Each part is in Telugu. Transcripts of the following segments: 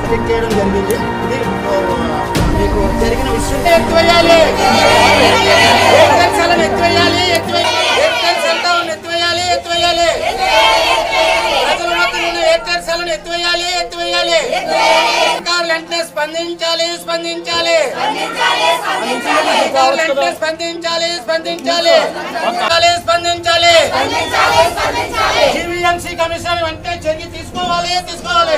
చెక్ చేయడం జరిగింది ఇది ఆ, మీకు జరిగిన విషయం ఎత్తివేయాలి ఎయిర్టెల్ సెల్ ఎత్తివేయాలి ఎత్తివేయాలి ఎయిర్టెల్ సెల్ టవర్ ఎత్తివేయాలి ఎత్తివేయాలి ప్రజల మధ్య ఉన్న ఎయిర్టెల్ సెల్ ఎత్తివేయాలి ఎత్తివేయాలి అధికారులు వెంటనే స్పందించాలి స్పందించాలి అధికారులు వెంటనే స్పందించాలి స్పందించాలి స్పందించాలి స్పందించాలి జీవీఎంసీ కమిషన్ వెంటనే చర్య తీసుకోవాలి తీసుకోవాలి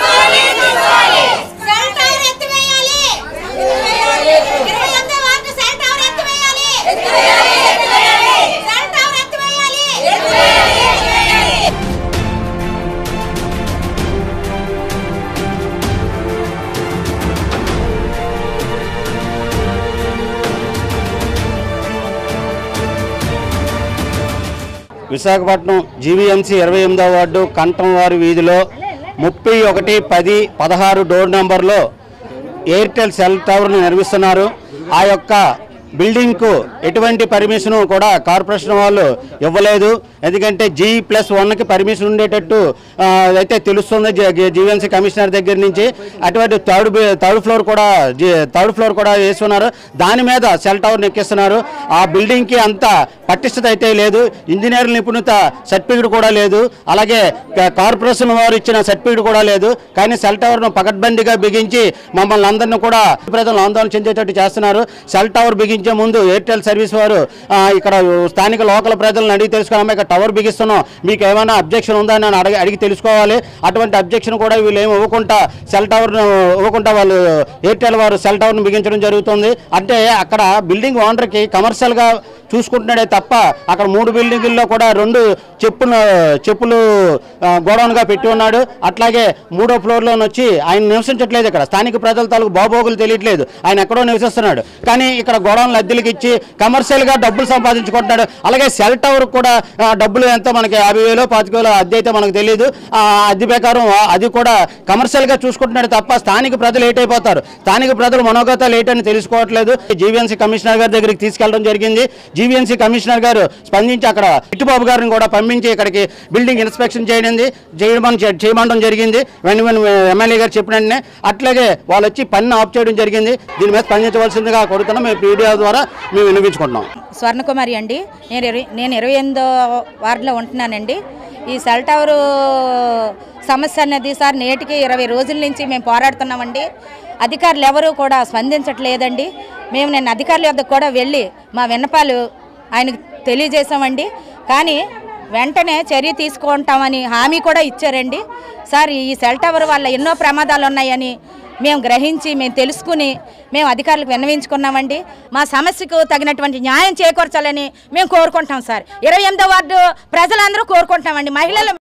సెల్ టవర్ ఎత్తివేయాలి ఇరవై ఎనిమిదో వార్డు సెల్ టవర్ ఎత్తివేయాలి సెల్ టవర్ ఎత్తివేయాలి విశాఖపట్నం జీవీఎంసీ ఇరవై ఎనిమిదవ వార్డు కంఠంవారి వీధిలో ముప్పై ఒకటి పది పదహారు డోర్ నంబర్లో ఎయిర్టెల్ సెల్ టవర్ను నిర్మిస్తున్నారు ఆ యొక్క బిల్డింగ్కు ఎటువంటి పర్మిషన్ కూడా కార్పొరేషన్ వాళ్ళు ఇవ్వలేదు ఎందుకంటే జీ ప్లస్ వన్కి పర్మిషన్ ఉండేటట్టు ఆ, అయితే తెలుస్తుంది జీవీఎంసీ కమిషనర్ దగ్గర నుంచి అటువంటి థర్డ్ బి- థర్డ్ ఫ్లోర్ కూడా జీ- థర్డ్ ఫ్లోర్ కూడా వేస్తున్నారు దాని మీద సెల్ టవర్ ఎక్కిస్తున్నారు ఆ బిల్డింగ్కి అంత పటిష్టత అయితే లేదు ఇంజనీర్ నిపుణత సర్టిఫికేట్ కూడా లేదు అలాగే క- కార్పొరేషన్ వారు ఇచ్చిన సర్టిఫికేట్ కూడా లేదు కానీ సెల్ టవర్ను పకడ్బందీగా బిగించి మమ్మల్ని అందరిని కూడా ప్రజలు ఆందోళన చెందేటట్టు చేస్తున్నారు సెల్ టవర్ బిగించే ముందు ఎయిర్టెల్ సర్వీస్ వారు ఆ, ఇక్కడ స్థానిక లోకల్ ప్రజలను అడిగి తెలుసుకోవాలమ్మా ఇక్కడ టవర్ బిగిస్తున్నాం మీకు ఏమైనా అబ్జెక్షన్ ఉందా అని అడిగి అడిగి తెలుసుకోవాలి అటువంటి అబ్జెక్షన్ కూడా వీళ్ళు ఏమి ఇవ్వకుండా సెల్ టవర్ను ఇవ్వకుండా వాళ్ళు ఎయిర్టెల్ వారు సెల్ టవర్ను బిగించడం జరుగుతుంది అంటే అక్కడ బిల్డింగ్ ఓనర్కి కమర్షియల్గా చూసుకుంటున్నాడే తప్ప అక్కడ మూడు బిల్డింగుల్లో కూడా రెండు చెప్పులు చెప్పులు ఆ, గోడౌన్గా పెట్టి ఉన్నాడు అట్లాగే మూడో ఫ్లోర్లో వచ్చి ఆయన నివసించట్లేదు ఇక్కడ స్థానిక ప్రజల తాలూకు బాబోగులు తెలియట్లేదు ఆయన ఎక్కడో నివసిస్తున్నాడు కానీ ఇక్కడ గోడౌన్లు అద్దెలకు ఇచ్చి కమర్షియల్గా డబ్బులు సంపాదించుకుంటున్నాడు అలాగే సెల్ టవర్ కూడా ఆ, డబ్బులు ఎంతో మనకి యాభై వేలు పాతిక వేలు అద్దె అయితే మనకు తెలియదు ఆ అద్దె ప్రకారం ఆ, అది కూడా కమర్షియల్గా చూసుకుంటున్నాడు తప్ప స్థానిక ప్రజలు లేట్ అయిపోతారు స్థానిక ప్రజలు మనోగత లేట్ అని తెలుసుకోవట్లేదు జీవీఎంసీ కమిషనర్ గారి దగ్గరికి తీసుకెళ్ళడం జరిగింది జీవీఎంసీ కమిషనర్ గారు స్పందించి అక్కడ ఇటుబాబు గారిని కూడా పంపించి ఇక్కడికి బిల్డింగ్ ఇన్స్పెక్షన్ చేయడింది చేయమని చేయమండం జరిగింది వెను వెను ఎమ్మెల్యే గారు చెప్పిన వెంటనే అట్లాగే వాళ్ళు వచ్చి పన్ను ఆఫ్ చేయడం జరిగింది దీని మీద స్పందించవలసిందిగా కోరుతున్నాం మేము పీడియో ద్వారా మేము వినిపించుకుంటున్నాం స్వర్ణకుమారి అండి నేను ఇరవై నేను ఇరవై ఎనిమిదో వార్డులో ఉంటున్నానండి ఈ సెల్ టవర్ సమస్య అనేది సార్ నేటికి ఇరవై రోజుల నుంచి మేము పోరాడుతున్నామండి అధికారులు ఎవరూ కూడా స్పందించట్లేదండి మేము నేను అధికారుల వద్దకు కూడా వెళ్ళి మా విన్నపాలు ఆయనకు తెలియజేశామండి కానీ వెంటనే చర్య తీసుకుంటామని హామీ కూడా ఇచ్చారండి సార్ ఈ సెల్ టవర్ వల్ల ఎన్నో ప్రమాదాలు ఉన్నాయని మేము గ్రహించి మేము తెలుసుకుని మేము అధికారులకు విన్నవించుకున్నామండి మా సమస్యకు తగినటువంటి న్యాయం చేకూర్చాలని మేము కోరుకుంటాం సార్ ఇరవై ఎనిమిదో వార్డు ప్రజలందరూ కోరుకుంటామండి మహిళలు